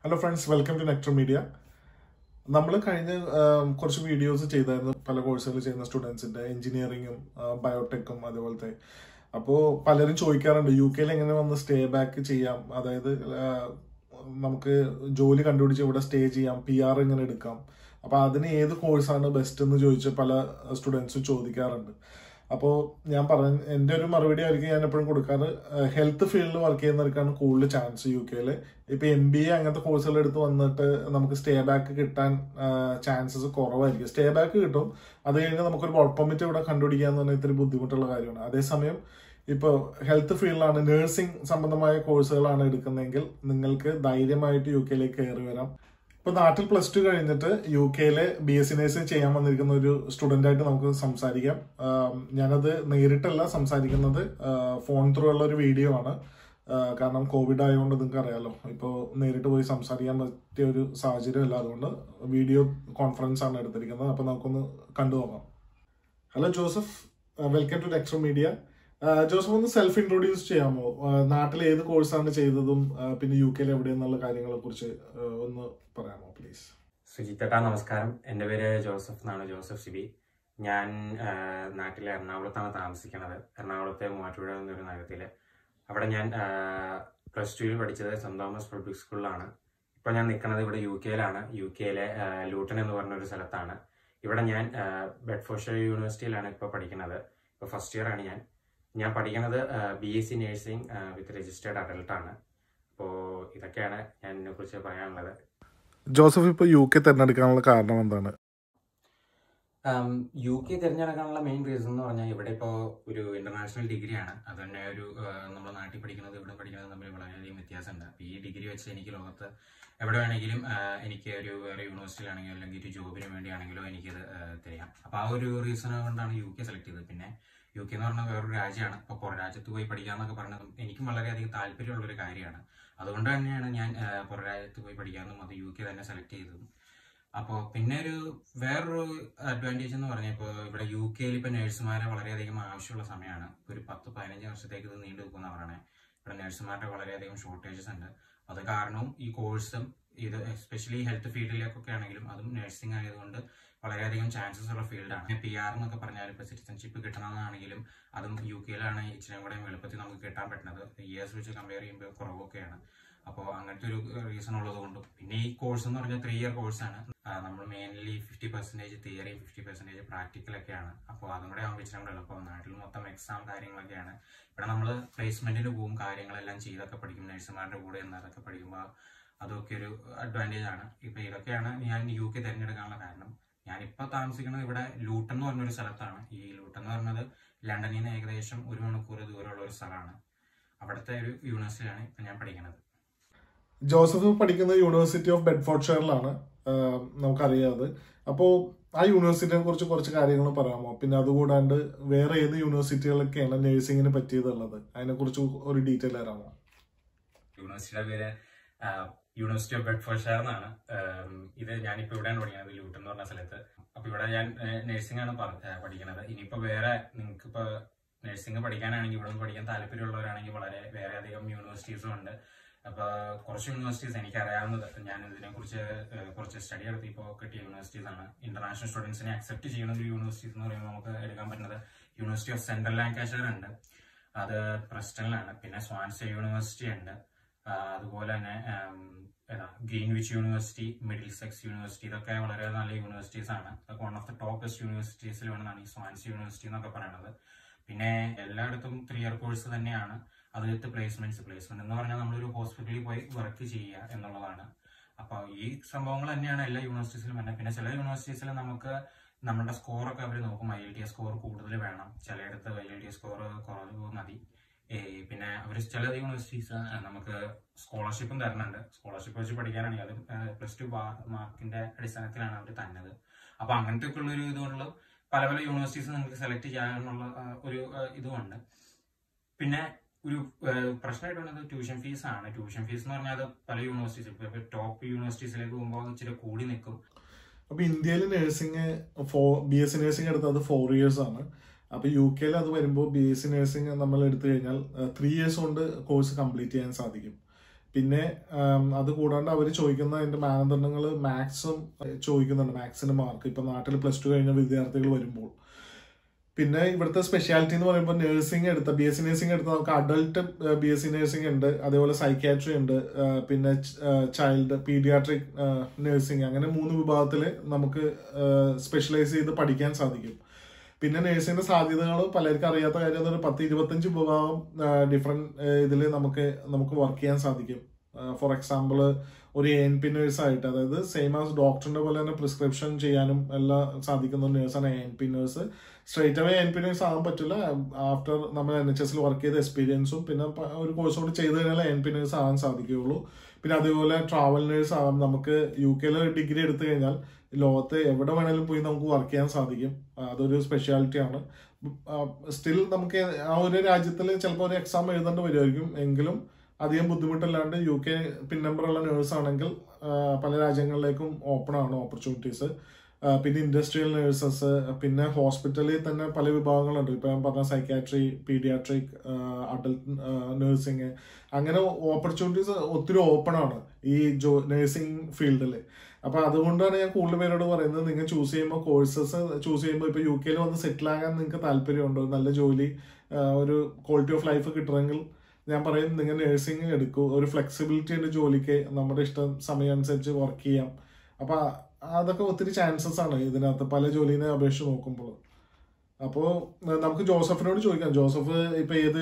hello friends welcome to nectar media നമ്മൾ കഴിഞ്ഞ ആം, കുറച്ച് വീഡിയോസ് ചെയ്തായിരുന്നു പല കോഴ്സുകൾ ചെയ്യുന്ന സ്റ്റുഡൻസിന്റെ എഞ്ചിനീയറിങ്ങും ബയോടെക്കും അതുപോലത്തെ അപ്പോൾ പലരും ചോദിക്കാറുണ്ട് യു കെയിൽ എങ്ങനെ വന്ന് സ്റ്റേ ബാക്ക് ചെയ്യാം അതായത് ആ, നമുക്ക് ജോലി കണ്ടുപിടിച്ച് ഇവിടെ സ്റ്റേ ചെയ്യാം പി ആർ എങ്ങനെ എടുക്കാം അപ്പോൾ അതിന് ഏത് കോഴ്സാണ് ബെസ്റ്റ് എന്ന് ചോദിച്ച് പല സ്റ്റുഡൻസും ചോദിക്കാറുണ്ട് അപ്പോൾ ഞാൻ പറഞ്ഞ എൻ്റെ ഒരു മറുപടി ആയിരിക്കും ഞാൻ എപ്പോഴും കൊടുക്കാറ് ഹെൽത്ത് ഫീൽഡിൽ വർക്ക് ചെയ്യുന്നവർക്കാണ് കൂടുതൽ ചാൻസ് യു കെയിൽ ഇപ്പൊ എം ബി എ അങ്ങനത്തെ കോഴ്സുകൾ എടുത്ത് വന്നിട്ട് നമുക്ക് സ്റ്റേ ബാക്ക് കിട്ടാൻ ചാൻസസ് കുറവായിരിക്കും സ്റ്റേ ബാക്ക് കിട്ടും അത് കഴിഞ്ഞ് നമുക്കൊരു വർക്ക് പെർമിറ്റ് ഇവിടെ കണ്ടുപിടിക്കുക എന്ന് പറഞ്ഞാൽ ഇത്തിരി ബുദ്ധിമുട്ടുള്ള കാര്യമാണ് അതേസമയം ഇപ്പോൾ ഹെൽത്ത് ഫീൽഡിലാണ് നഴ്സിംഗ് സംബന്ധമായ കോഴ്സുകളാണ് എടുക്കുന്നതെങ്കിൽ നിങ്ങൾക്ക് ധൈര്യമായിട്ട് യു കെയിലേക്ക് കയറി വരാം ഇപ്പൊ നാട്ടിൽ പ്ലസ് ടു കഴിഞ്ഞിട്ട് യു കെയിലെ ബി എസ് സി നഴ്സിംഗ് ചെയ്യാൻ വന്നിരിക്കുന്ന ഒരു സ്റ്റുഡന്റ് ആയിട്ട് നമുക്ക് സംസാരിക്കാം ആം, ഞാനത് നേരിട്ടല്ല സംസാരിക്കുന്നത് ഫോൺ ത്രൂ ഉള്ള ഒരു വീഡിയോ ആണ് ആ, കാരണം കോവിഡ് ആയതുകൊണ്ട് നിങ്ങൾക്ക് അറിയാലോ ഇപ്പോൾ നേരിട്ട് പോയി സംസാരിക്കാൻ പറ്റിയ ഒരു സാഹചര്യം അല്ല അതുകൊണ്ട് വീഡിയോ കോൺഫറൻസ് ആണ് എടുത്തിരിക്കുന്നത് അപ്പൊ നമുക്കൊന്ന് കണ്ടു നോക്കാം hello Joseph welcome to next media Joseph ഒന്ന് സെൽഫ് ഇൻട്രൊഡ്യൂസ് ചെയ്യാമോ ആ, നാട്ടിൽ ഏത് കോഴ്സാണ് ചെയ്തതും ആ, പിന്നെ യു കെയിൽ എവിടെയെന്നുള്ള കാര്യങ്ങളെ കുറിച്ച് ഒന്ന് പറയാമോ പ്ലീസ് സുജിത്തേട്ടാ നമസ്കാരം എൻ്റെ പേര് ജോസഫ് എന്നാണ് ജോസഫ് സിബി ഞാൻ ആ, നാട്ടിലെ എറണാകുളത്താണ് താമസിക്കുന്നത് എറണാകുളത്തെ മൂവാറ്റുപുഴ എന്നൊരു നഗരത്തിൽ അവിടെ ഞാൻ പ്ലസ് ടുവിൽ പഠിച്ചത് സെന്റ് തോമസ് പബ്ലിക് സ്കൂളിലാണ് ഇപ്പോൾ ഞാൻ നിൽക്കുന്നത് ഇവിടെ യു കെയിലാണ് യു കെയിലെ ലൂട്ടൺ എന്ന് പറഞ്ഞ ഒരു സ്ഥലത്താണ് ഇവിടെ ഞാൻ ബെഡ്ഫോർഷർ യൂണിവേഴ്സിറ്റിയിലാണ് ഇപ്പോൾ പഠിക്കുന്നത് ഇപ്പോൾ ഫസ്റ്റ് ഇയർ ആണ് ഞാൻ ഞാൻ പഠിക്കുന്നത് B S C nursing with registered adult ആണ് അപ്പോൾ ഇതൊക്കെയാണ് ഞാൻ ഇതിനെക്കുറിച്ച് പറയാനുള്ളത് ജോസഫ് ഇപ്പോൾ യു കെ തിരഞ്ഞെടുക്കാനുള്ള കാരണം എന്താണ് യു കെ തിരഞ്ഞെടുക്കാനുള്ള മെയിൻ റീസൺ എന്ന് പറഞ്ഞാൽ ഇവിടെ ഇപ്പോൾ ഒരു ഇന്റർനാഷണൽ ഡിഗ്രിയാണ് അത് തന്നെ ഒരു നമ്മൾ നാട്ടിൽ പഠിക്കുന്നത് ഇവിടെ പഠിക്കുന്നത് തമ്മിൽ വളരെയധികം വ്യത്യാസമുണ്ട് അപ്പോൾ ഈ ഡിഗ്രി വെച്ച് എനിക്ക് ലോകത്ത് എവിടെ വേണമെങ്കിലും ആ, എനിക്ക് ഒരു വേറെ യൂണിവേഴ്സിറ്റിയിലാണെങ്കിലോ അല്ലെങ്കിൽ ഒരു ജോബിന് വേണ്ടിയാണെങ്കിലോ എനിക്കിത് ആ, തിരയാം അപ്പോൾ ആ ഒരു റീസൺ കൊണ്ടാണ് യു കെ സെലക്ട് ചെയ്തത് പിന്നെ യു കെ എന്ന് പറഞ്ഞാൽ വേറൊരു രാജ്യമാണ് അപ്പോൾ പുറം രാജ്യത്ത് പോയി പഠിക്കാന്നൊക്കെ പറഞ്ഞത് എനിക്കും വളരെയധികം താല്പര്യമുള്ളൊരു കാര്യമാണ് അതുകൊണ്ട് തന്നെയാണ് ഞാൻ ആ, പുറം രാജ്യത്ത് പോയി പഠിക്കാമെന്നും അത് യു കെ തന്നെ സെലക്ട് ചെയ്തതും അപ്പോൾ പിന്നെ ഒരു വേറൊരു അഡ്വാൻറ്റേജ് എന്ന് പറഞ്ഞാൽ ഇപ്പോൾ ഇവിടെ യു കെയിൽ ഇപ്പോൾ നഴ്സുമാരെ വളരെയധികം ആവശ്യമുള്ള സമയമാണ് ഇപ്പോൾ ഒരു പത്ത് പതിനഞ്ച് വർഷത്തേക്ക് ഇത് നീണ്ടു നിൽക്കുന്ന പറയണേ ഇവിടെ നഴ്സുമാരുടെ വളരെയധികം ഷോർട്ടേജസ് ഉണ്ട് അത് കാരണവും ഈ കോഴ്സും ഇത് എസ്പെഷ്യലി ഹെൽത്ത് ഫീൽഡിലേക്കൊക്കെ ആണെങ്കിലും അതും നഴ്സിംഗ് ആയതുകൊണ്ട് വളരെയധികം ചാൻസസ് ഉള്ള ഫീൽഡാണ് പി ആർ എന്നൊക്കെ പറഞ്ഞാൽ ഇപ്പോൾ സിറ്റിസൺഷിപ്പ് കിട്ടണമെന്നാണെങ്കിലും അതും യു കെയിലാണ് ഇച്ചിരി കൂടെ എളുപ്പത്തിൽ നമുക്ക് കിട്ടാൻ പറ്റുന്നത് ഇയേഴ്സ് വെച്ച് കമ്പയർ ചെയ്യുമ്പോൾ കുറവൊക്കെയാണ് അപ്പോൾ അങ്ങനത്തെ ഒരു റീസൺ ഉള്ളത് കൊണ്ടും പിന്നെ ഈ കോഴ്സ് എന്ന് പറഞ്ഞാൽ ത്രീ ഇയർ കോഴ്സാണ് നമ്മൾ മെയിൻലി ഫിഫ്റ്റി പെർസെൻറ്റേജ് തിയറിയും ഫിഫ്റ്റി പെർസെൻറ്റേജ് പ്രാക്ടിക്കലൊക്കെയാണ് അപ്പോൾ അതും കൂടെ ആകുമ്പോൾ ഇച്ചിരി കൂടെ എളുപ്പം നാട്ടിൽ മൊത്തം എക്സാം കാര്യങ്ങളൊക്കെയാണ് ഇവിടെ നമ്മൾ പ്ലേസ്മെന്റിന് പോകും കാര്യങ്ങളെല്ലാം ചെയ്തൊക്കെ പഠിക്കും നഴ്സുമാരുടെ കൂടെ എന്നതൊക്കെ പഠിക്കുമ്പോൾ അതൊക്കെ ഒരു അഡ്വാൻറ്റേജ് ആണ് ഇപ്പൊ ഇതൊക്കെയാണ് ഞാൻ യു കെ തിരഞ്ഞെടുക്കാനുള്ള കാരണം ഞാനിപ്പോൾ താമസിക്കുന്നത് ഇവിടെ ലൂട്ടൺ എന്ന് പറഞ്ഞൊരു സ്ഥലത്താണ് ഈ ലൂട്ടൺ എന്ന് പറഞ്ഞത് ലണ്ടനിൽ നിന്ന് ഏകദേശം ഒരു മണിക്കൂർ ദൂരമുള്ള ഒരു സ്ഥലമാണ് അവിടുത്തെ ഒരു യൂണിവേഴ്സിറ്റിയാണ് ഇപ്പം ഞാൻ പഠിക്കുന്നത് ജോസഫ് പഠിക്കുന്നത് യൂണിവേഴ്സിറ്റി ഓഫ് ബെഡ്ഫോർഡ്ഷയറിലാണ് ആഹ് നമുക്കറിയാതെ അപ്പോൾ ആ യൂണിവേഴ്സിറ്റിയെ കുറിച്ച് കുറച്ച് കാര്യങ്ങൾ പറയാമോ പിന്നെ അതുകൂടാണ്ട് വേറെ ഏത് യൂണിവേഴ്സിറ്റികളൊക്കെയാണ് നഴ്സിംഗിന് പറ്റിയതുള്ളത് അതിനെക്കുറിച്ച് ഒരു ഡീറ്റെയിൽ തരാമോ യൂണിവേഴ്സിറ്റിയുടെ പേര് യൂണിവേഴ്സിറ്റി ഓഫ് ബെഡ്ഫോർഡ്ഷയർ എന്നാണ് ആം, ഇത് ഞാനിപ്പോൾ ഇവിടെയാണ് പഠിക്കുന്നത് ലൂട്ടൺ എന്ന് പറഞ്ഞ സ്ഥലത്ത് അപ്പൊ ഇവിടെ ഞാൻ നഴ്സിംഗ് ആണ് പറ- ആ, പഠിക്കുന്നത് ഇനിയിപ്പോ വേറെ നിങ്ങൾക്ക് ഇപ്പൊ നഴ്സിംഗ് പഠിക്കാനാണെങ്കിൽ ഇവിടെ നിന്ന് പഠിക്കാൻ താല്പര്യമുള്ളവരാണെങ്കിൽ വളരെ വേറെ അധികം യൂണിവേഴ്സിറ്റീസും ഉണ്ട് അപ്പൊ കുറച്ച് യൂണിവേഴ്സിറ്റീസ് എനിക്ക് അറിയാവുന്നത് ഞാൻ ഇതിനെ കുറിച്ച് കുറച്ച് സ്റ്റഡി നടത്തി ഇപ്പോൾ കിട്ടിയ യൂണിവേഴ്സിറ്റീസ് ആണ് ഇന്റർനാഷണൽ സ്റ്റുഡൻസിനെ അക്സെപ്റ്റ് ചെയ്യുന്ന ഒരു യൂണിവേഴ്സിറ്റീസ് എന്ന് പറയുമ്പോൾ നമുക്ക് എടുക്കാൻ പറ്റുന്നത് യൂണിവേഴ്സിറ്റി ഓഫ് സെൻട്രൽ ലാങ്കാഷർ ഉണ്ട് അത് പ്രസ്റ്റണിലാണ് പിന്നെ സ്വാൻസെ യൂണിവേഴ്സിറ്റി ഉണ്ട് ആ, അതുപോലെ തന്നെ ആം, ഏതാ Greenwich university Middlesex university ഇതൊക്കെ വളരെ നല്ല യൂണിവേഴ്സിറ്റീസ് ആണ് ഇതൊക്കെ വൺ ഓഫ് ദ ടോപ്പസ്റ്റ് യൂണിവേഴ്സിറ്റീസിൽ വേണമെന്നാണ് ഈ സ്വാൻസി യൂണിവേഴ്സിറ്റി എന്നൊക്കെ പറയുന്നത് പിന്നെ എല്ലായിടത്തും ത്രീ ഇയർ കോഴ്സ് തന്നെയാണ് അത് വിത്ത് പ്ലേസ്മെന്റ്സ് പ്ലേസ്മെന്റ് എന്ന് പറഞ്ഞാൽ നമ്മളൊരു ഹോസ്പിറ്റലിൽ പോയി വർക്ക് ചെയ്യുക എന്നുള്ളതാണ് അപ്പോൾ ഈ സംഭവങ്ങൾ തന്നെയാണ് എല്ലാ യൂണിവേഴ്സിറ്റീസിലും തന്നെ പിന്നെ ചില യൂണിവേഴ്സിറ്റീസിൽ നമുക്ക് നമ്മുടെ സ്കോറൊക്കെ അവർ നോക്കും IELTS score കൂടുതൽ വേണം ചിലയിടത്ത് IELTS score കുറവ് മതി ഏ, പിന്നെ അവർ ചില യൂണിവേഴ്സിറ്റീസ് നമുക്ക് സ്കോളർഷിപ്പും തരുന്നുണ്ട് സ്കോളർഷിപ്പ് വെച്ച് പഠിക്കാനാണെങ്കിൽ അത് പ്ലസ് ടു മാർക്കിന്റെ അടിസ്ഥാനത്തിലാണ് അവർ തന്നത് അപ്പൊ അങ്ങനത്തെ ഒക്കെ ഉള്ള ഒരു ഇതുകൊണ്ട് പല പല യൂണിവേഴ്സിറ്റീസ് നിങ്ങൾക്ക് സെലക്ട് ചെയ്യാനുള്ള ആ, ഒരു ആ, ഇതുമുണ്ട് പിന്നെ ഒരു ആ, പ്രശ്നമായിട്ട് വന്നത് ട്യൂഷൻ ഫീസ് ആണ് ട്യൂഷൻ ഫീസ് എന്ന് പറഞ്ഞാൽ അത് പല യൂണിവേഴ്സിറ്റീസ് ഇപ്പൊ ടോപ്പ് യൂണിവേഴ്സിറ്റീസിലേക്ക് പോകുമ്പോൾ അത് ഇച്ചിരി കൂടി നിൽക്കും അപ്പൊ ഇന്ത്യയിൽ nursing four B S C nursing എടുത്തത് ഫോർ ഇയേഴ്സ് ആണ് അപ്പൊ യു കെയിൽ അത് വരുമ്പോൾ ബി എസ് സി നഴ്സിംഗ് നമ്മൾ എടുത്തു കഴിഞ്ഞാൽ ത്രീ ഇയേഴ്സ് കൊണ്ട് കോഴ്സ് കംപ്ലീറ്റ് ചെയ്യാൻ സാധിക്കും പിന്നെ ആം, അത് കൂടാണ്ട് അവർ ചോദിക്കുന്ന അതിന്റെ മാനദണ്ഡങ്ങൾ മാത്സും ചോദിക്കുന്നുണ്ട് മാത്സിന് മാർക്ക് ഇപ്പൊ നാട്ടിൽ പ്ലസ് ടു കഴിഞ്ഞ വിദ്യാർത്ഥികൾ വരുമ്പോൾ പിന്നെ ഇവിടുത്തെ സ്പെഷ്യാലിറ്റി എന്ന് പറയുമ്പോൾ നഴ്സിംഗ് എടുത്ത ബി എസ് സി നഴ്സിംഗ് എടുത്ത നമുക്ക് adult B S C nursing ഉണ്ട് അതേപോലെ സൈക്യാട്രി ഉണ്ട് ആ, പിന്നെ ചൈൽഡ് പീഡിയാട്രിക് നഴ്സിംഗ് അങ്ങനെ മൂന്ന് വിഭാഗത്തിൽ നമുക്ക് സ്പെഷ്യലൈസ് ചെയ്ത് പഠിക്കാൻ സാധിക്കും പിന്നെ നഴ്സിംഗിന്റെ സാധ്യതകൾ പലർക്കും അറിയാത്ത കാര്യം ഒരു പത്ത് ഇരുപത്തഞ്ച് വിഭാഗം ഡിഫറെന്റ് ഇതിൽ നമുക്ക് നമുക്ക് വർക്ക് ചെയ്യാൻ സാധിക്കും ഫോർ എക്സാമ്പിൾ ഒരു എൻ പി നേഴ്സ് ആയിട്ട് അതായത് സെയിം ആസ് ഡോക്ടറിന്റെ പോലെ തന്നെ പ്രിസ്ക്രിപ്ഷൻ ചെയ്യാനും എല്ലാം സാധിക്കുന്ന നേഴ്സാണ് N P nurse straight away N P nurse ആകാൻ പറ്റില്ല ആഫ്റ്റർ നമ്മൾ എൻ എച്ച് എസിൽ വർക്ക് ചെയ്ത എക്സ്പീരിയൻസും പിന്നെ പ- ഒരു കോഴ്സ് കൂടി ചെയ്ത് കഴിഞ്ഞാൽ എൻ പി നേഴ്സ് ആകാൻ സാധിക്കുകയുള്ളൂ പിന്നെ അതേപോലെ ട്രാവൽ നേഴ്സ് ആകാം നമുക്ക് യു കെയിൽ ഡിഗ്രി എടുത്തു കഴിഞ്ഞാൽ ലോകത്ത് എവിടെ വേണേലും പോയി നമുക്ക് വർക്ക് ചെയ്യാൻ സാധിക്കും ആ, അതൊരു സ്പെഷ്യാലിറ്റി ആണ് സ്റ്റിൽ നമുക്ക് ആ ഒരു രാജ്യത്തിൽ ചിലപ്പോൾ ഒരു എക്സാം എഴുതേണ്ടി വരുമായിരിക്കും എങ്കിലും അധികം ബുദ്ധിമുട്ടില്ലാണ്ട് യു കെ പിൻ നമ്പറുള്ള നേഴ്സ് ആണെങ്കിൽ ആ, പല രാജ്യങ്ങളിലേക്കും ഓപ്പൺ ആണ് ഓപ്പർച്യൂണിറ്റീസ് പിന്നെ ഇൻഡസ്ട്രിയൽ നേഴ്സസ് പിന്നെ ഹോസ്പിറ്റലിൽ തന്നെ പല വിഭാഗങ്ങളുണ്ട് ഇപ്പൊ ഞാൻ പറഞ്ഞ സൈക്കാട്രി പീഡിയാട്രിക് അഡൽട്ട് നഴ്സിംഗ് അങ്ങനെ ഓപ്പർച്യൂണിറ്റീസ് ഒത്തിരി ഓപ്പൺ ആണ് ഈ ജോ നഴ്സിംഗ് ഫീൽഡിൽ അപ്പൊ അതുകൊണ്ടാണ് ഞാൻ കൂടുതൽ പേരോട് പറയുന്നത് നിങ്ങൾ ചൂസ് ചെയ്യുമ്പോൾ കോഴ്സസ് ചൂസ് ചെയ്യുമ്പോൾ ഇപ്പൊ യു കെയിൽ വന്ന് സെറ്റിൽ ആകാൻ നിങ്ങൾക്ക് താല്പര്യമുണ്ടോ ഒരു നല്ല ജോലി ആ, ഒരു ക്വാളിറ്റി ഓഫ് ലൈഫ് കിട്ടണമെങ്കിൽ ഞാൻ പറയും നിങ്ങൾ നഴ്സിംഗ് എടുക്കൂ ഒരു ഫ്ലെക്സിബിലിറ്റി ഉണ്ട് ജോലിക്ക് നമ്മുടെ ഇഷ്ടം സമയം അനുസരിച്ച് വർക്ക് ചെയ്യാം അപ്പൊ അതൊക്കെ ഒത്തിരി ചാൻസസ് ആണ് ഇതിനകത്ത് പല ജോലിനെ അപേക്ഷിച്ച് നോക്കുമ്പോൾ അപ്പോൾ നമുക്ക് ജോസഫിനോട് ചോദിക്കാം ജോസഫ് ഇപ്പൊ ഏത്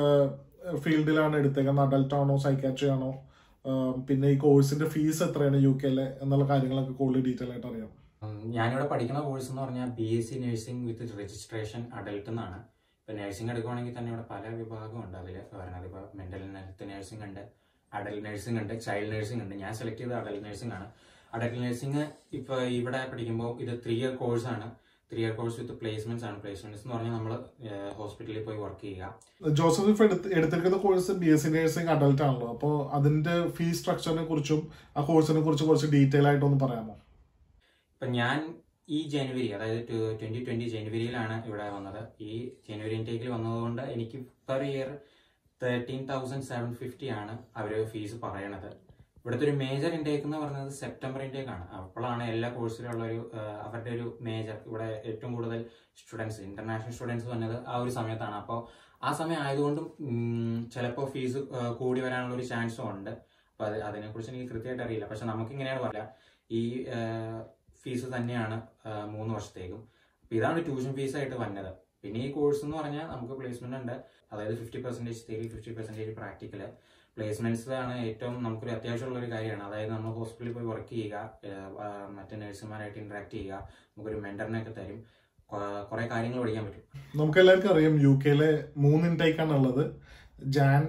ഫീൽഡിലാണ് എടുത്തേക്കുന്നത് അഡൽട്ട് ആണോ സൈക്കാട്രി ആണോ ആ, പിന്നെ ഈ കോഴ്സിന്റെ ഫീസ് എത്രയാണ് യു കെയിലെ എന്നുള്ള കാര്യങ്ങളൊക്കെ കൂടുതൽ ഡീറ്റെയിൽ ആയിട്ട് അറിയാം ഉം, ഞാനിവിടെ പഠിക്കുന്ന കോഴ്സ് എന്ന് പറഞ്ഞാൽ B S C nursing with registration adult എന്നാണ് ഇപ്പൊ നഴ്സിംഗ് എടുക്കുവാണെങ്കിൽ തന്നെ ഇവിടെ പല വിഭാഗമുണ്ട് അതിൽ പറയുന്നത് ഇപ്പൊ മെന്റൽ ഹെൽത്ത് നഴ്സിംഗ് ഉണ്ട് അഡൽട്ട് നഴ്സിംഗ് ഉണ്ട് ചൈൽഡ് നഴ്സിംഗ് ഉണ്ട് ഞാൻ സെലക്ട് ചെയ്തത് അഡൽട്ട് നഴ്സിംഗ് ആണ് അഡൽട്ട് നഴ്സിംഗ് ഇപ്പൊ ഇവിടെ പഠിക്കുമ്പോൾ ഇത് ത്രീ ഇയർ കോഴ്സ് ആണ് three year course with placements ആണ് പ്ലേസ്മെന്റ്സ് എന്ന് പറഞ്ഞാൽ നമ്മൾ ഹോസ്പിറ്റലിൽ പോയി വർക്ക് ചെയ്യുക ജോസഫ് ഇപ്പൊ എടുത്ത് എടുത്തിരിക്കുന്ന course B S C nursing adult ആണല്ലോ അപ്പോൾ അതിന്റെ ഫീസ് സ്ട്രക്ചറിനെ കുറിച്ചും ആ കോഴ്സിനെ കുറിച്ച് കുറച്ച് ഡീറ്റെയിൽ ആയിട്ടൊന്ന് പറയാമോ ഇപ്പൊ ഞാൻ ഈ ജനുവരി അതായത് ട്വന്റി ട്വന്റി ജനുവരിയിലാണ് ഇവിടെ വന്നത് ഈ ജനുവരി ഇൻടേക്കിൽ വന്നതുകൊണ്ട് എനിക്ക് per year thirteen thousand seven fifty ആണ് അവർ ഫീസ് പറയണത് ഇവിടുത്തെ ഒരു മേജർ ഇൻടേക്ക് എന്ന് പറയുന്നത് സെപ്റ്റംബർ ഇൻടേക്ക് ആണ് അപ്പോഴാണ് എല്ലാ കോഴ്സിലുള്ള ഒരു ആ, അവരുടെ ഒരു മേജർ ഇവിടെ ഏറ്റവും കൂടുതൽ സ്റ്റുഡൻസ് ഇന്റർനാഷണൽ സ്റ്റുഡൻസ് വന്നത് ആ ഒരു സമയത്താണ് അപ്പോൾ ആ സമയം ആയതുകൊണ്ടും ചിലപ്പോൾ ഫീസ് കൂടി വരാനുള്ള ഒരു ചാൻസും ഉണ്ട് അപ്പോൾ അത് അതിനെക്കുറിച്ച് എനിക്ക് കൃത്യമായിട്ട് അറിയില്ല പക്ഷെ നമുക്ക് ഇങ്ങനെയാണ് പറയാം ഈ ആ, ഫീസ് തന്നെയാണ് ആ, മൂന്ന് വർഷത്തേക്കും അപ്പൊ ഇതാണ് ട്യൂഷൻ ഫീസ് ആയിട്ട് വന്നത് പിന്നെ ഈ കോഴ്സ് എന്ന് പറഞ്ഞാൽ നമുക്ക് പ്ലേസ്മെന്റ് ഉണ്ട് അതായത് fifty percentage theory fifty percentage practical placements ആണ് ഏറ്റവും നമുക്കൊരു അത്യാവശ്യമുള്ള ഒരു കാര്യമാണ് അതായത് നമ്മൾ ഹോസ്പിറ്റലിൽ പോയി വർക്ക് ചെയ്യുക ആ, മറ്റ് നഴ്സുമാരായിട്ട് ഇന്ററാക്ട് ചെയ്യുക നമുക്കൊരു മെന്ററിനെയൊക്കെ തരും കൊ- കുറെ കാര്യങ്ങൾ പഠിക്കാൻ പറ്റും നമുക്ക് എല്ലാവർക്കും അറിയാം യു കെയിലെ മൂന്ന് ഇൻടേക്ക് ആണ് ഉള്ളത് Jan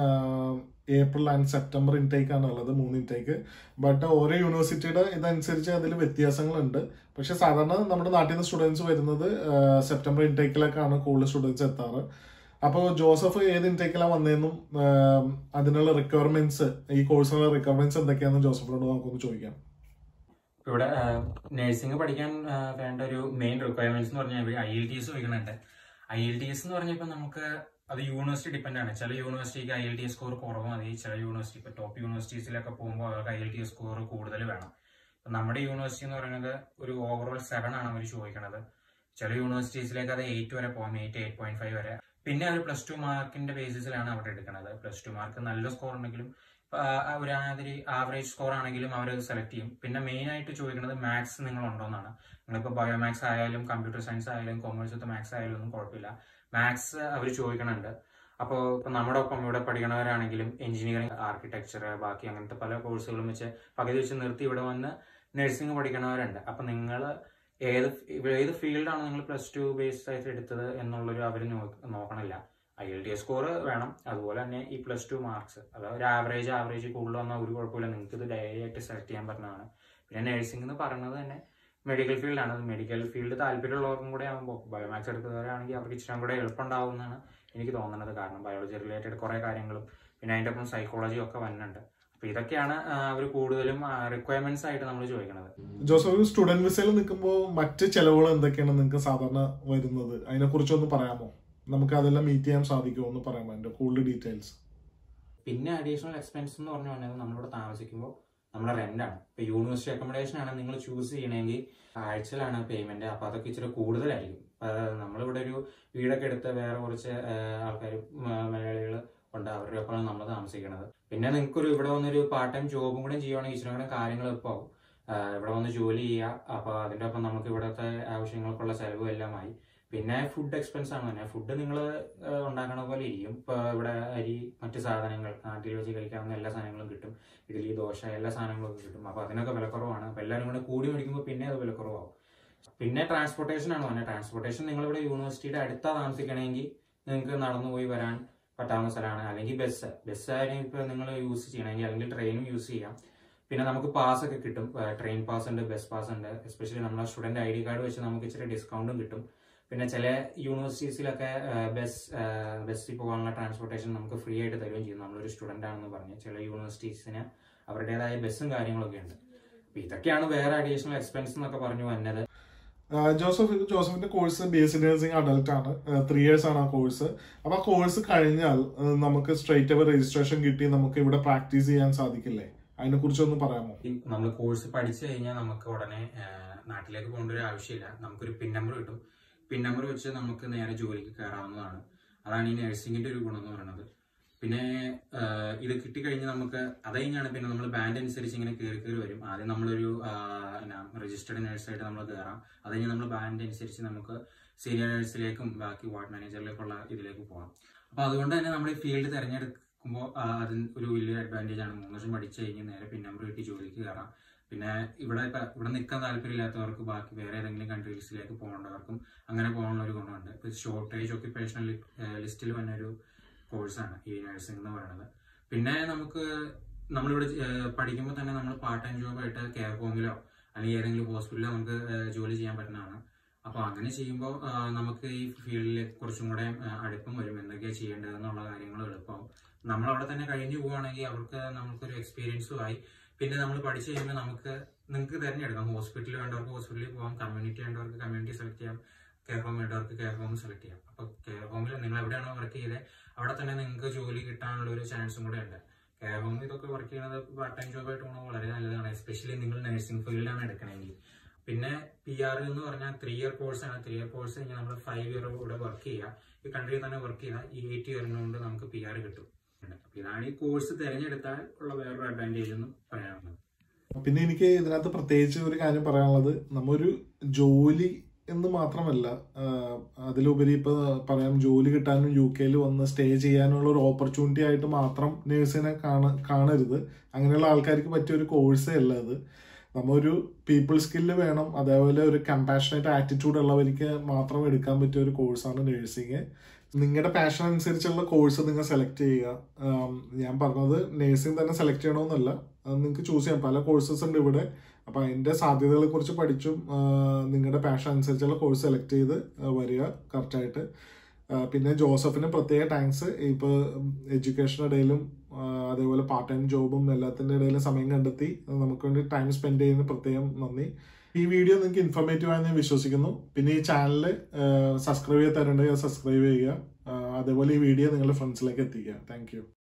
April and September intake ആണ് ഉള്ളത് മൂന്ന് ഇൻടേക്ക് ബട്ട് ഓരോ യൂണിവേഴ്സിറ്റിയുടെ ഇതനുസരിച്ച് അതിൽ വ്യത്യാസങ്ങളുണ്ട് പക്ഷെ സാധാരണ നമ്മുടെ നാട്ടിൽ നിന്ന് സ്റ്റുഡൻസ് വരുന്നത് ആ, സെപ്റ്റംബർ ഇൻടേക്കിലേക്കാണ് കൂടുതൽ സ്റ്റുഡൻസ് എത്താറ് അപ്പോൾ ജോസഫ് ഏത് ഇൻടേക്കിലാണ് വന്നതെന്നും ആ, അതിനുള്ള റിക്വയർമെന്റ്സ് ഈ കോഴ്സിനുള്ള റിക്വയർമെന്റ്സ് എന്തൊക്കെയാണെന്ന് ജോസഫിനോട് നമുക്കൊന്ന് ചോദിക്കാം ഇപ്പൊ ഇവിടെ നഴ്സിംഗ് പഠിക്കാൻ ആ, വേണ്ട ഒരു മെയിൻ റിക്വയർമെന്റ്സ് എന്ന് പറഞ്ഞാൽ ഐ എൽ ടി എസ് ചോദിക്കുന്നുണ്ട് ഐ എൽ ടി എസ് എന്ന് പറഞ്ഞാൽ ഇപ്പൊ നമുക്ക് അത് യൂണിവേഴ്സിറ്റി ഡിപ്പെൻഡ് ആണ് ചില യൂണിവേഴ്സിറ്റിക്ക് IELTS score കുറവ് മതി ചില യൂണിവേഴ്സിറ്റി ഇപ്പൊ ടോപ്പ് യൂണിവേഴ്സിറ്റീസിലൊക്കെ പോകുമ്പോൾ അവർക്ക് IELTS score കൂടുതൽ വേണം ഇപ്പൊ നമ്മുടെ യൂണിവേഴ്സിറ്റി എന്ന് പറയുന്നത് ഒരു ഓവറോൾ സെവൻ ആണ് അവർ ചോദിക്കുന്നത് ചില യൂണിവേഴ്സിറ്റീസിലേക്ക് അത് എയ്റ്റ് വരെ പോകാം എയ്റ്റ് എയ്റ്റ് പോയിന്റ് ഫൈവ് വരെ പിന്നെ അവർ പ്ലസ് ടു മാർക്കിന്റെ ബേസിസിലാണ് അവിടെ എടുക്കുന്നത് പ്ലസ് ടു മാർക്ക് നല്ല സ്കോർ ഉണ്ടെങ്കിലും ആ, ഒരു ആതിരി ആവറേജ് സ്കോർ ആണെങ്കിലും അവരത് സെലക്ട് ചെയ്യും പിന്നെ മെയിൻ ആയിട്ട് ചോദിക്കുന്നത് മാത്സ് നിങ്ങൾ ഉണ്ടോന്നാണ് നിങ്ങളിപ്പോൾ ബയോമാത്സ് ആയാലും കമ്പ്യൂട്ടർ സയൻസ് ആയാലും കോമേഴ്സ് വിത്ത് മാത്സ് ആയാലും ഒന്നും കുഴപ്പമില്ല മാത്സ് അവർ ചോദിക്കണുണ്ട് അപ്പോൾ ഇപ്പൊ നമ്മുടെ ഒപ്പം ഇവിടെ പഠിക്കണവരാണെങ്കിലും എഞ്ചിനീയറിംഗ് ആർക്കിടെക്ചർ ബാക്കി അങ്ങനത്തെ പല കോഴ്സുകളും വെച്ച് പകുതി വെച്ച് നിർത്തി ഇവിടെ വന്ന് നഴ്സിംഗ് പഠിക്കണവരുണ്ട് അപ്പൊ നിങ്ങൾ ഏത് ഫി- ഏത് ഫീൽഡാണ് നിങ്ങൾ പ്ലസ് ടു ബേസ്ഡ് ആയിട്ട് എടുത്തത് എന്നുള്ളൊരു അവർ നോക്കണില്ല IELTS score വേണം അതുപോലെ തന്നെ ഈ പ്ലസ് ടു മാർക്സ് അതായത് ഒരു ആവറേജ് ആവറേജ് കൂടുതൽ വന്നാൽ ഒരു കുഴപ്പമില്ല നിങ്ങൾക്ക് ഇത് ഡയറി ആയിട്ട് സെലക്ട് ചെയ്യാൻ പറ്റുന്നതാണ് പിന്നെ നഴ്സിംഗ് എന്ന് പറയുന്നത് തന്നെ മെഡിക്കൽ ഫീൽഡാണ് മെഡിക്കൽ ഫീൽഡ് താല്പര്യമുള്ളവർക്കും കൂടെ ആകുമ്പോൾ ബയോമാക്സ് എടുക്കുന്നവരാണെങ്കിൽ അവർക്ക് ഇച്ചിരി കൂടെ എളുപ്പമുണ്ടാവുമെന്നാണ് എനിക്ക് തോന്നുന്നത് കാരണം ബയോളജി റിലേറ്റഡ് കുറേ കാര്യങ്ങളും പിന്നെ അതിൻ്റെ ഒപ്പം സൈക്കോളജി ഒക്കെ വരുന്നുണ്ട് അപ്പൊ ഇതൊക്കെയാണ് അവർ കൂടുതലും റിക്വയർമെന്റ്സ് ആയിട്ട് നമ്മൾ ചോദിക്കുന്നത് ജോസഫ് സ്റ്റുഡന്റ് വിസയിൽ നിൽക്കുമ്പോൾ മറ്റ് ചെലവുകൾ എന്തൊക്കെയാണ് നിങ്ങൾക്ക് സാധാരണ വരുന്നത് അതിനെ കുറിച്ചൊന്ന് പറയാമോ നമുക്ക് അതെല്ലാം മീറ്റ് ചെയ്യാൻ സാധിക്കുമോ എന്ന് പറയാമോ അതിന്റെ കൂടുതൽ ഡീറ്റെയിൽസ് പിന്നെ അഡീഷണൽ എക്സ്പെൻസ് എന്ന് പറഞ്ഞു പറഞ്ഞാൽ നമ്മളിവിടെ താമസിക്കുമ്പോൾ നമ്മുടെ റെന്റാണ് ഇപ്പൊ യൂണിവേഴ്സിറ്റി അക്കോമഡേഷൻ ആണ് നിങ്ങൾ ചൂസ് ചെയ്യണമെങ്കിൽ ആഴ്ചയിലാണ് പേയ്മെന്റ് അപ്പൊ അതൊക്കെ ഇച്ചിരി കൂടുതലായിരിക്കും അപ്പൊ നമ്മളിവിടെ ഒരു വീടൊക്കെ എടുത്ത് വേറെ കുറച്ച് ആൾക്കാർ മലയാളികൾ ഉണ്ട് അവരുടെ ഒപ്പമാണ് നമ്മൾ താമസിക്കുന്നത് പിന്നെ നിങ്ങൾക്കൊരു ഇവിടെ വന്നൊരു പാർട്ട് ടൈം ജോബും കൂടെ ചെയ്യുവാണെങ്കിൽ ഇച്ചിരി കൂടെ കാര്യങ്ങൾ ഇപ്പോൾ ഇവിടെ വന്ന് ജോലി ചെയ്യുക അപ്പോൾ അതിൻ്റെ ഒപ്പം നമുക്ക് ഇവിടുത്തെ ആവശ്യങ്ങൾക്കുള്ള ചെലവും എല്ലാമായി പിന്നെ ഫുഡ് എക്സ്പെൻസ് ആണ് തന്നെ ഫുഡ് നിങ്ങൾ ഉണ്ടാക്കണ പോലെ ഇരിക്കും ഇപ്പോൾ ഇവിടെ അരി മറ്റ് സാധനങ്ങൾ നാട്ടിൽ വെച്ച് കഴിക്കാവുന്ന എല്ലാ സാധനങ്ങളും കിട്ടും ഇഡ്ഡലി ദോശ എല്ലാ സാധനങ്ങളും ഒക്കെ കിട്ടും അപ്പോൾ അതിനൊക്കെ വിലക്കുറവാണ് അപ്പോൾ എല്ലാവരും കൂടെ കൂടി മേടിക്കുമ്പോൾ പിന്നെ അത് വിലക്കുറവാകും പിന്നെ ട്രാൻസ്പോർട്ടേഷൻ ആണ് പറഞ്ഞത് ട്രാൻസ്പോർട്ടേഷൻ നിങ്ങളിവിടെ യൂണിവേഴ്സിറ്റിയുടെ അടുത്താ താമസിക്കണമെങ്കിൽ നിങ്ങൾക്ക് നടന്നു പോയി വരാൻ പറ്റാവുന്ന സ്ഥലമാണ് അല്ലെങ്കിൽ ബസ് ബസ് ആയാലും ഇപ്പോൾ നിങ്ങൾ യൂസ് ചെയ്യണമെങ്കിൽ അല്ലെങ്കിൽ ട്രെയിനും യൂസ് ചെയ്യാം പിന്നെ നമുക്ക് പാസ് ഒക്കെ കിട്ടും ട്രെയിൻ പാസ് ഉണ്ട് ബസ് പാസ് ഉണ്ട് എസ്പെഷ്യലി നമ്മുടെ സ്റ്റുഡന്റ് ഐ ഡി കാർഡ് വെച്ച് നമുക്ക് ഇച്ചിരി ഡിസ്കൗണ്ടും കിട്ടും പിന്നെ ചില യൂണിവേഴ്സിറ്റീസിലൊക്കെ ബസ് ബസ്സിൽ പോകാനുള്ള ട്രാൻസ്പോർട്ടേഷൻ നമുക്ക് ഫ്രീ ആയിട്ട് തരുകയും ചെയ്യും നമ്മളൊരു സ്റ്റുഡന്റ് ആണെന്ന് പറഞ്ഞ് ചില യൂണിവേഴ്സിറ്റീസിന് അവരുടേതായ ബസ്സും കാര്യങ്ങളൊക്കെ ഉണ്ട് അപ്പൊ ഇതൊക്കെയാണ് വേറെ അഡീഷണൽ എക്സ്പെൻസ് എന്നൊക്കെ പറഞ്ഞു വന്നത് ജോസഫ് ജോസഫിന്റെ course B S C nursing adult ആണ് ത്രീ ഇയേഴ്സ് ആണ് ആ കോഴ്സ് അപ്പൊ ആ കോഴ്സ് കഴിഞ്ഞാൽ ഏഹ്, നമുക്ക് സ്ട്രേറ്റ് അവേ രജിസ്ട്രേഷൻ കിട്ടി നമുക്ക് ഇവിടെ പ്രാക്ടീസ് ചെയ്യാൻ സാധിക്കില്ലേ അതിനെ കുറിച്ചൊന്ന് പറയാമോ നമ്മൾ കോഴ്സ് പഠിച്ചു കഴിഞ്ഞാൽ നമുക്ക് ഉടനെ ആ, നാട്ടിലേക്ക് പോകേണ്ട ഒരു ആവശ്യമില്ല നമുക്കൊരു പിൻ നമ്പർ കിട്ടും പിൻ നമ്പർ വെച്ച് നമുക്ക് നേരെ ജോലിക്ക് കയറാവുന്നതാണ് അതാണ് ഈ നഴ്സിംഗിന്റെ ഒരു ഗുണം എന്ന് പറയുന്നത് പിന്നെ ആ, ഇത് കിട്ടിക്കഴിഞ്ഞ് നമുക്ക് അത് കഴിഞ്ഞാണ് പിന്നെ നമ്മൾ ബാൻഡ് അനുസരിച്ച് ഇങ്ങനെ കയറി കയറി വരും ആദ്യം നമ്മളൊരു രജിസ്റ്റേർഡ് നഴ്സായിട്ട് നമ്മൾ കയറാം അത് കഴിഞ്ഞ് നമ്മൾ ബാൻഡ് അനുസരിച്ച് നമുക്ക് സീനിയർ നഴ്സിലേക്കും ബാക്കി വാർഡ് മാനേജറിലേക്കുള്ള ഇതിലേക്ക് പോകാം അപ്പൊ അതുകൊണ്ട് തന്നെ നമ്മൾ ഈ ഫീൽഡ് തിരഞ്ഞെടുക്കുമ്പോൾ അതിന് ഒരു വലിയ അഡ്വാൻറ്റേജ് ആണ് മൂന്ന് വർഷം പഠിച്ചു കഴിഞ്ഞ് നേരെ പിൻ നമ്പർ കിട്ടി ജോലിക്ക് കയറാം പിന്നെ ഇവിടെ ഇപ്പൊ ഇവിടെ നിൽക്കാൻ താല്പര്യമില്ലാത്തവർക്ക് ബാക്കി വേറെ ഏതെങ്കിലും കൺട്രീസിലേക്ക് പോകേണ്ടവർക്കും അങ്ങനെ പോകാനുള്ള ഒരു ഗുണമുണ്ട് ഇപ്പൊ ഷോർട്ടേജ് ഒക്യുപ്പേഷണൽ ലിസ്റ്റിൽ വന്ന ഒരു കോഴ്സാണ് ഈ നഴ്സിംഗ് എന്ന് പറയുന്നത് പിന്നെ നമുക്ക് നമ്മളിവിടെ പഠിക്കുമ്പോൾ തന്നെ നമ്മൾ പാർട്ട് ടൈം ജോബായിട്ട് കെയർ ഹോമിലോ അല്ലെങ്കിൽ ഏതെങ്കിലും ഹോസ്പിറ്റലിലോ നമുക്ക് ഏഹ്, ജോലി ചെയ്യാൻ പറ്റുന്നതാണ് അപ്പൊ അങ്ങനെ ചെയ്യുമ്പോൾ നമുക്ക് ഈ ഫീൽഡിലേക്ക് കുറച്ചും കൂടെ ഏഹ്, അടുപ്പം വരും എന്തൊക്കെയാണ് ചെയ്യേണ്ടതെന്നുള്ള കാര്യങ്ങൾ എളുപ്പമാവും നമ്മളവിടെ തന്നെ കഴിഞ്ഞു പോവുകയാണെങ്കിൽ അവർക്ക് നമുക്കൊരു എക്സ്പീരിയൻസും ആയി പിന്നെ നമ്മൾ പഠിച്ചു കഴിയുമ്പോൾ നമുക്ക് നിങ്ങൾക്ക് തിരഞ്ഞെടുക്കാം ഹോസ്പിറ്റലിൽ വേണ്ടവർക്ക് ഹോസ്പിറ്റലിൽ പോകാം കമ്മ്യൂണിറ്റി വേണ്ടവർക്ക് കമ്മ്യൂണിറ്റി സെലക്ട് ചെയ്യാം കെയർ ഹോം വേണ്ടവർക്ക് കെയർ ഹോം സെലക്ട് ചെയ്യാം അപ്പൊ കെയർ ഹോമിൽ നിങ്ങൾ എവിടെയാണോ വർക്ക് ചെയ്തത് അവിടെ തന്നെ നിങ്ങൾക്ക് ജോലി കിട്ടാനുള്ള ഒരു ചാൻസും കൂടെ ഉണ്ട് കെയർ ഹോം ഇതൊക്കെ വർക്ക് ചെയ്യുന്നത് പാർട്ട് ടൈം ജോബായിട്ട് പോകുന്നത് വളരെ നല്ലതാണ് എസ്പെഷ്യലി നിങ്ങൾ നഴ്സിംഗ് ഫീൽഡിലാണ് എടുക്കണമെങ്കിൽ പിന്നെ പി ആർ എന്ന് പറഞ്ഞാൽ ത്രീ ഇയർ കോഴ്സ് ആണ് ത്രീ ഇയർ കോഴ്സ് കഴിഞ്ഞാൽ നമ്മൾ ഫൈവ് ഇയർ ഇവിടെ വർക്ക് ചെയ്യുക ഈ കൺട്രിയിൽ തന്നെ വർക്ക് ചെയ്താൽ ഈ എയ്റ്റ് ഇയറിനുകൊണ്ട് നമുക്ക് പി ആർ കിട്ടും അപ്പൊ ഇതാണ് ഈ കോഴ്സ് തിരഞ്ഞെടുത്താൽ ഉള്ള വേറൊരു അഡ്വാൻറ്റേജ് എന്ന് പറയാനുള്ളത് പിന്നെ എനിക്ക് ഇതിനകത്ത് പ്രത്യേകിച്ച് ഒരു കാര്യം പറയാനുള്ളത് നമ്മൊരു ജോലി എന്ന് മാത്രമല്ല ആഹ്, അതിലുപരി ഇപ്പൊ പറയാം ജോലി കിട്ടാനും യു കെയിൽ വന്ന് സ്റ്റേ ചെയ്യാനുള്ള ഒരു ഓപ്പർച്യൂണിറ്റി ആയിട്ട് മാത്രം നേഴ്സിനെ കാണ കാണരുത് അങ്ങനെയുള്ള ആൾക്കാർക്ക് പറ്റിയ ഒരു കോഴ്സേ അല്ല ഇത് നമ്മൊരു പീപ്പിൾ സ്കില്ല് വേണം അതേപോലെ ഒരു കമ്പാഷനേറ്റ് ആറ്റിറ്റ്യൂഡ് ഉള്ളവർക്ക് മാത്രം എടുക്കാൻ പറ്റിയ ഒരു കോഴ്സാണ് നേഴ്സിങ് നിങ്ങളുടെ പാഷൻ അനുസരിച്ചുള്ള കോഴ്സ് നിങ്ങൾ സെലക്ട് ചെയ്യുക ആം, ഞാൻ പറഞ്ഞത് നേഴ്സിംഗ് തന്നെ സെലക്ട് ചെയ്യണമെന്നല്ല അത് നിങ്ങൾക്ക് ചൂസ് ചെയ്യാം പല കോഴ്സസ് ഉണ്ട് ഇവിടെ അപ്പൊ അതിന്റെ സാധ്യതകളെ കുറിച്ച് പഠിച്ചും ആ, നിങ്ങളുടെ പാഷൻ അനുസരിച്ചുള്ള കോഴ്സ് സെലക്ട് ചെയ്ത് ആ, വരിക കറക്റ്റായിട്ട് പിന്നെ ജോസഫിന് പ്രത്യേക താങ്ക്സ് ഇപ്പൊ എഡ്യൂക്കേഷൻ ഇടയിലും ആ, അതേപോലെ പാർട്ട് ടൈം ജോബും എല്ലാത്തിന്റെ ഇടയിലും സമയം കണ്ടെത്തി നമുക്ക് വേണ്ടി ടൈം സ്പെൻഡ് ചെയ്യുന്ന പ്രത്യേകം നന്ദി ഈ വീഡിയോ നിങ്ങൾക്ക് ഇൻഫോർമേറ്റീവ് ആണെന്ന് ഞാൻ വിശ്വസിക്കുന്നു പിന്നെ ഈ ചാനൽ സബ്സ്ക്രൈബ് ചെയ്ത് തരേണ്ടത് സബ്സ്ക്രൈബ് ചെയ്യുക ആ, അതേപോലെ ഈ വീഡിയോ നിങ്ങളുടെ ഫ്രണ്ട്സിലേക്ക് എത്തിക്കുക താങ്ക്